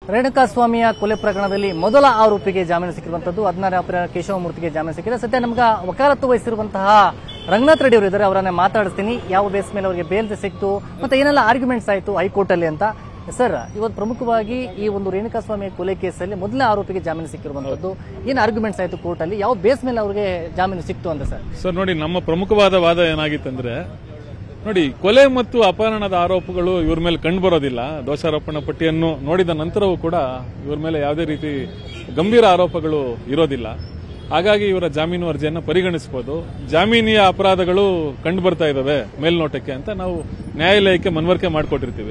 ರೇಣುಕಾಸ್ವಾಮಿಯ ಕೊಲೆ ಪ್ರಕರಣದಲ್ಲಿ ಮೊದಲ ಆರೋಪಿಗೆ ಜಾಮೀನು ಸಿಕ್ಕಿರುವಂತದ್ದು ಹದಿನಾರು ಆರೋಪಿ ಕೇಶವಮೂರ್ತಿಗೆ ಜಾಮೀನು ಸಿಕ್ಕಿದೆ ಸದ್ಯ ನಮ್ಗೆ ವಕಾಲತ್ತು ವಹಿಸಿರುವಂತಹ ರಂಗನಾಥ್ ರೆಡ್ಡಿ ಅವರು ಇದ್ದಾರೆ ಅವರನ್ನ ಮಾತಾಡಿಸ್ತೀನಿ ಯಾವ ಬೇಸ್ ಮೇಲೆ ಅವರಿಗೆ ಬೇಲ್ ಸಿಕ್ತು ಮತ್ತೆ ಏನೆಲ್ಲ ಆರ್ಗ್ಯುಮೆಂಟ್ಸ್ ಆಯಿತು ಹೈಕೋರ್ಟ್ ಅಲ್ಲಿ ಅಂತ ಸರ್ ಇವತ್ತು ಪ್ರಮುಖವಾಗಿ ಈ ಒಂದು ರೇಣುಕಾಸ್ವಾಮಿ ಕೊಲೆ ಕೇಸಲ್ಲಿ ಮೊದಲ ಆರೋಪಿಗೆ ಜಾಮೀನು ಸಿಕ್ಕಿರುವಂತದ್ದು ಏನು ಆರ್ಗ್ಯುಮೆಂಟ್ಸ್ ಆಯಿತು ಕೋರ್ಟ್ ಅಲ್ಲಿ ಯಾವ ಬೇಸ್ ಮೇಲೆ ಅವರಿಗೆ ಜಾಮೀನು ಸಿಕ್ತು ಅಂತ ಸರ್ ಸರ್ ನೋಡಿ ನಮ್ಮ ಪ್ರಮುಖವಾದ ವಾದ ಏನಾಗಿತ್ತಂದ್ರೆ ನೋಡಿ ಕೊಲೆ ಮತ್ತು ಅಪಹರಣದ ಆರೋಪಗಳು ಇವ್ರ ಮೇಲೆ ಕಂಡು ಬರೋದಿಲ್ಲ ದೋಷಾರೋಪಣಾ ಪಟ್ಟಿಯನ್ನು ನೋಡಿದ ನಂತರವೂ ಕೂಡ ಇವ್ರ ಮೇಲೆ ಯಾವುದೇ ರೀತಿ ಗಂಭೀರ ಆರೋಪಗಳು ಇರೋದಿಲ್ಲ ಹಾಗಾಗಿ ಇವರ ಜಾಮೀನು ಅರ್ಜಿಯನ್ನು ಪರಿಗಣಿಸಬಹುದು ಜಾಮೀನಿಯ ಅಪರಾಧಗಳು ಕಂಡು ಬರ್ತಾ ಇದಾವೆ ಮೇಲ್ನೋಟಕ್ಕೆ ಅಂತ ನಾವು ನ್ಯಾಯಾಲಯಕ್ಕೆ ಮನವರಿಕೆ ಮಾಡಿಕೊಟ್ಟಿರ್ತೀವಿ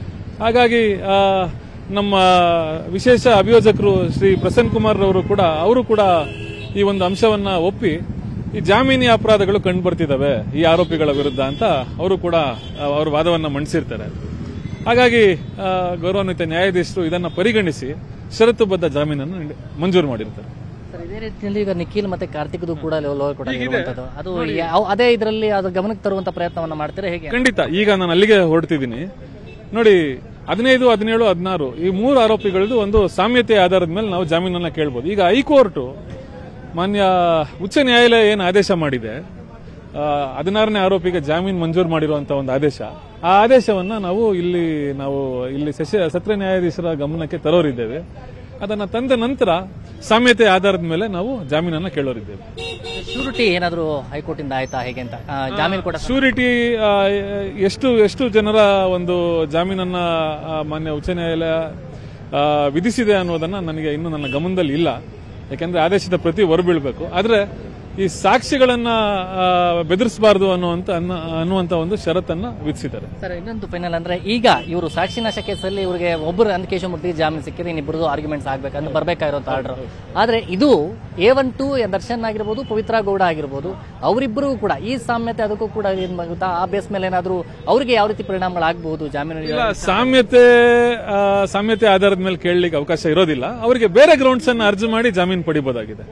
ಹಾಗಾಗಿ ಆ, ನಮ್ಮ ವಿಶೇಷ ಅಭಿಯೋಜಕರು ಶ್ರೀ ಪ್ರಸನ್ನ ಕುಮಾರ್ ಅವರು ಕೂಡ ಅವರು ಕೂಡ ಈ ಒಂದು ಅಂಶವನ್ನ ಒಪ್ಪಿ ಈ ಜಾಮೀನಿ ಅಪರಾಧಗಳು ಕಂಡು ಬರ್ತಿದ್ದಾವೆ ಈ ಆರೋಪಿಗಳ ವಿರುದ್ಧ ಅಂತ ಅವರು ಕೂಡ ಆ, ಅವ್ರ ವಾದವನ್ನ ಮಂಡಿಸಿರ್ತಾರೆ ಹಾಗಾಗಿ ಆ, ಗೌರವಾನ್ವಿತ ನ್ಯಾಯಾಧೀಶರು ಇದನ್ನ ಪರಿಗಣಿಸಿ ಷರತ್ತುಬದ್ಧ ಜಾಮೀನನ್ನು ನೀಡಿ- ಮಂಜೂರು ಮಾಡಿರ್ತಾರೆ ಸರ್ ಇದೇ ರೀತಿಯಲ್ಲಿ ಈಗ ನಿಖಿಲ್ ಮತ್ತೆ ಕಾರ್ತಿಕ್ದು ಕೂಡ ಲೋಯರ್ ಕೋರ್ಟ್ ಆಗಿರುವಂತದ್ದು ಅದು ಯಾವ- ಅದೇ ಇದರಲ್ಲಿ ಅದು ಗಮನಕ್ಕೆ ತರುವಂತ ಪ್ರಯತ್ನವನ್ನ ಮಾಡ್ತಾರೆ ಹೇಗೆ ಖಂಡಿತ ಈಗ ನಾನು ಅಲ್ಲಿಗೆ ಹೊರಡ್ತಿದ್ದೀನಿ ನೋಡಿ ಹದಿನೈದು ಹದಿನೇಳು ಹದಿನಾರು ಈ ಮೂರು ಆರೋಪಿಗಳದ್ದು ಒಂದು ಸಾಮ್ಯತೆ ಆಧಾರದ ಮೇಲೆ ನಾವು ಜಾಮೀನನ್ನ ಕೇಳ್ಬೋದು ಈಗ ಹೈಕೋರ್ಟ್ ಮಾನ್ಯ ಉಚ್ಚ ನ್ಯಾಯಾಲಯ ಏನು ಆದೇಶ ಮಾಡಿದೆ ಆ, ಹದಿನಾರನೇ ಆರೋಪಿಗೆ ಜಾಮೀನು ಮಂಜೂರು ಮಾಡಿರುವಂತಹ ಒಂದು ಆದೇಶ ಆ ಆದೇಶವನ್ನ ನಾವು ಇಲ್ಲಿ ನಾವು ಇಲ್ಲಿ ಸೆಷ ಸತ್ರ ನ್ಯಾಯಾಧೀಶರ ಗಮನಕ್ಕೆ ತರೋರಿದ್ದೇವೆ ಅದನ್ನ ತಂದ ನಂತರ ಸಾಮ್ಯತೆ ಆಧಾರದ ಮೇಲೆ ನಾವು ಜಾಮೀನನ್ನ ಕೇಳೋರಿದ್ದೇವೆ ಶ್ಯೂರಿಟಿ ಏನಾದ್ರು ಹೈಕೋರ್ಟ್ ಇಂದ ಆಯ್ತಾ ಹೇಗೆ ಅಂತ ಆ, ಜಾಮೀನು ಕೂಡ ಶ್ಯೂರಿಟಿ ಆ, ಎಷ್ಟು ಎಷ್ಟು ಜನರ ಒಂದು ಜಾಮೀನನ್ನ ಆ, ಮಾನ್ಯ ಉಚ್ಚ ನ್ಯಾಯಾಲಯ ಆ, ವಿಧಿಸಿದೆ ಅನ್ನೋದನ್ನ ನನಗೆ ಇನ್ನು ನನ್ನ ಗಮನದಲ್ಲಿ ಇಲ್ಲ ಯಾಕಂದ್ರೆ ಆದೇಶದ ಪ್ರತಿ ಹೊರಬೀಳ್ಬೇಕು ಆದ್ರೆ ಈ ಸಾಕ್ಷಿಗಳನ್ನ ಆ, ಬೆದರಿಸಬಾರದು ಅನ್ನುವಂತ ಅನ್ನೋ- ಅನ್ನುವಂತ ಒಂದು ಷರತ್ತನ್ನ ವಿಧಿಸಿದ್ದಾರೆ ಸರ್ ಇನ್ನೊಂದು ಫೈನಲ್ ಅಂದ್ರೆ ಈಗ ಇವರು ಸಾಕ್ಷಿ ನಾಶ ಕೇಸಲ್ಲಿ ಇವರಿಗೆ ಒಬ್ಬರು ಅಂದ ಕೇಶವಮೂರ್ತಿ ಜಾಮೀನು ಸಿಕ್ಕಿದ್ರೆ ಇನ್ನಿಬ್ಬರದು ಆರ್ಗ್ಯುಮೆಂಟ್ಸ್ ಆಗ್ಬೇಕಂತ ಬರ್ಬೇಕಾಗಿರೋ ಆರ್ಡರ್ ಆದ್ರೆ ಇದು ಎ ಒನ್ ಟು ದರ್ಶನ್ ಆಗಿರ್ಬೋದು ಪವಿತ್ರ ಗೌಡ ಆಗಿರ್ಬೋದು ಅವರಿಬ್ಬರಿಗೂ ಕೂಡ ಈ ಸಾಮ್ಯತೆ ಅದಕ್ಕೂ ಕೂಡ ಏನ್ ಗೊತ್ತಾ ಆ ಬೇಸ್ ಮೇಲೆ ಏನಾದ್ರು ಅವರಿಗೆ ಯಾವ ರೀತಿ ಪರಿಣಾಮಗಳಾಗಬಹುದು ಜಾಮೀನು ಇಲ್ಲ ಸಾಮ್ಯತೆ ಆ, ಸಾಮ್ಯತೆ ಆಧಾರದ ಮೇಲೆ ಕೇಳಲಿಕ್ಕೆ ಅವಕಾಶ ಇರೋದಿಲ್ಲ ಅವರಿಗೆ ಬೇರೆ ಗ್ರೌಂಡ್ಸ್ ಅನ್ನ ಅರ್ಜಿ ಮಾಡಿ ಜಾಮೀನು ಪಡಿಬಹುದಾಗಿದೆ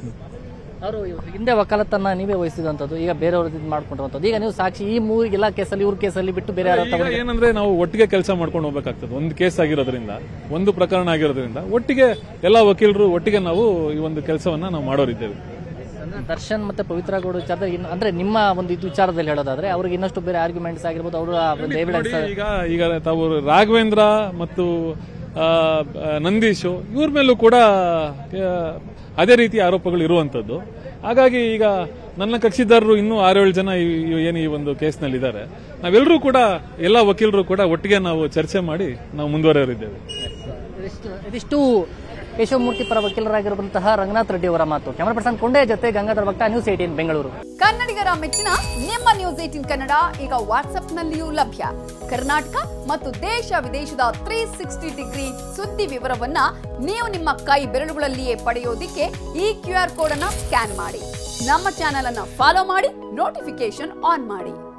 ಅವರು ಹಿಂದೆ ವಕಾಲತ್ತನ್ನ ನೀವೇ ವಹಿಸಿದಂತದ್ದು ಈಗ ಬೇರೆಯವ್ರ ಇದು ಮಾಡ್ಕೊಂಡಿರುವಂತದ್ದು ಈಗ ನೀವು ಸಾಕ್ಷಿ ಈ ಮೂರು ಎಲ್ಲ ಕೇಸಲ್ಲಿ ಇವ್ರ ಕೇಸಲ್ಲಿ ಬಿಟ್ಟು ಬೇರೆ ಯಾರು ಈಗ ಏನಂದ್ರೆ ನಾವು ಒಟ್ಟಿಗೆ ಕೆಲಸ ಮಾಡ್ಕೊಂಡು ಹೋಗ್ಬೇಕಾಗ್ತದೆ ಒಂದು ಕೇಸ್ ಆಗಿರೋದ್ರಿಂದ ಒಂದು ಪ್ರಕರಣ ಆಗಿರೋದ್ರಿಂದ ಒಟ್ಟಿಗೆ ಎಲ್ಲಾ ವಕೀಲರು ಒಟ್ಟಿಗೆ ನಾವು ಈ ಒಂದು ಕೆಲಸವನ್ನ ನಾವು ಮಾಡೋರಿದ್ದೇವೆ ಅಂದ್ರೆ ದರ್ಶನ್ ಮತ್ತೆ ಪವಿತ್ರ ಗೌಡ ವಿಚಾರದ ಇನ್ನು- ಅಂದ್ರೆ ನಿಮ್ಮ ಒಂದು ಇದು ವಿಚಾರದಲ್ಲಿ ಹೇಳೋದಾದ್ರೆ ಅವ್ರಿಗೆ ಇನ್ನಷ್ಟು ಬೇರೆ ಆರ್ಗ್ಯುಮೆಂಟ್ಸ್ ಆಗಿರ್ಬೋದು ಅವರ ಒಂದು ಎವಿಡೆನ್ಸ್ ನೋಡಿ, ಈಗ ಈಗ ತಾವು ರಾಘವೇಂದ್ರ ಮತ್ತು ಆ, ಆ, ನಂದೀಶು ಇವ್ರ ಮೇಲೂ ಕೂಡ ಆ, ಅದೇ ರೀತಿ ಆರೋಪಗಳು ಇರುವಂತದ್ದು ಹಾಗಾಗಿ ಈಗ ನನ್ನ ಕಕ್ಷಿದಾರರು ಇನ್ನೂ ಆರೇಳು ಜನ ಈ- ಈ- ಏನು ಈ ಒಂದು ಕೇಸ್ನಲ್ಲಿ ಇದ್ದಾರೆ ನಾವೆಲ್ಲರೂ ಕೂಡ ಎಲ್ಲ ವಕೀಲರು ಕೂಡ ಒಟ್ಟಿಗೆ ನಾವು ಚರ್ಚೆ ಮಾಡಿ ನಾವು ಮುಂದುವರೆಯಲಿದ್ದೇವೆ ಇದಿಷ್ಟು ಇದಿಷ್ಟು ಕೇಶವಮೂರ್ತಿ ಪರ ವಕೀಲರಾಗಿರುವಂತಹ ರಂಗನಾಥ್ ರೆಡ್ಡಿ ಅವರ ಮಾತು ಕ್ಯಾಮರಾ ಪರ್ಸನ್ ಕೊಂಡೆ ಜೊತೆ ಗಂಗಾಧರ್ ಭಕ್ತ ನ್ಯೂಸ್ ಏಟೀನ್ ಬೆಂಗಳೂರು ಕನ್ನಡಿಗರ ಮೆಚ್ಚಿನ ನಿಮ್ಮ ನ್ಯೂಸ್ ಏಟಿನ್ ಕನ್ನಡ ಈಗ ವಾಟ್ಸ್ಆಪ್ನಲ್ಲಿಯೂ ಲಭ್ಯ ಕರ್ನಾಟಕ ಮತ್ತು ದೇಶ ವಿದೇಶದ ತ್ರೀ ಸಿಕ್ಸ್ಟಿ ಡಿಗ್ರಿ ಸುದ್ದಿ ವಿವರವನ್ನ ನೀವು ನಿಮ್ಮ ಕೈ ಬೆರಳುಗಳಲ್ಲಿಯೇ ಪಡೆಯೋದಿಕ್ಕೆ ಈ ಕ್ಯೂ ಆರ್ ಕೋಡ್ ಅನ್ನ ಸ್ಕ್ಯಾನ್ ಮಾಡಿ ನಮ್ಮ ಚಾನೆಲ್ ಅನ್ನ ಫಾಲೋ ಮಾಡಿ ನೋಟಿಫಿಕೇಶನ್ ಆನ್ ಮಾಡಿ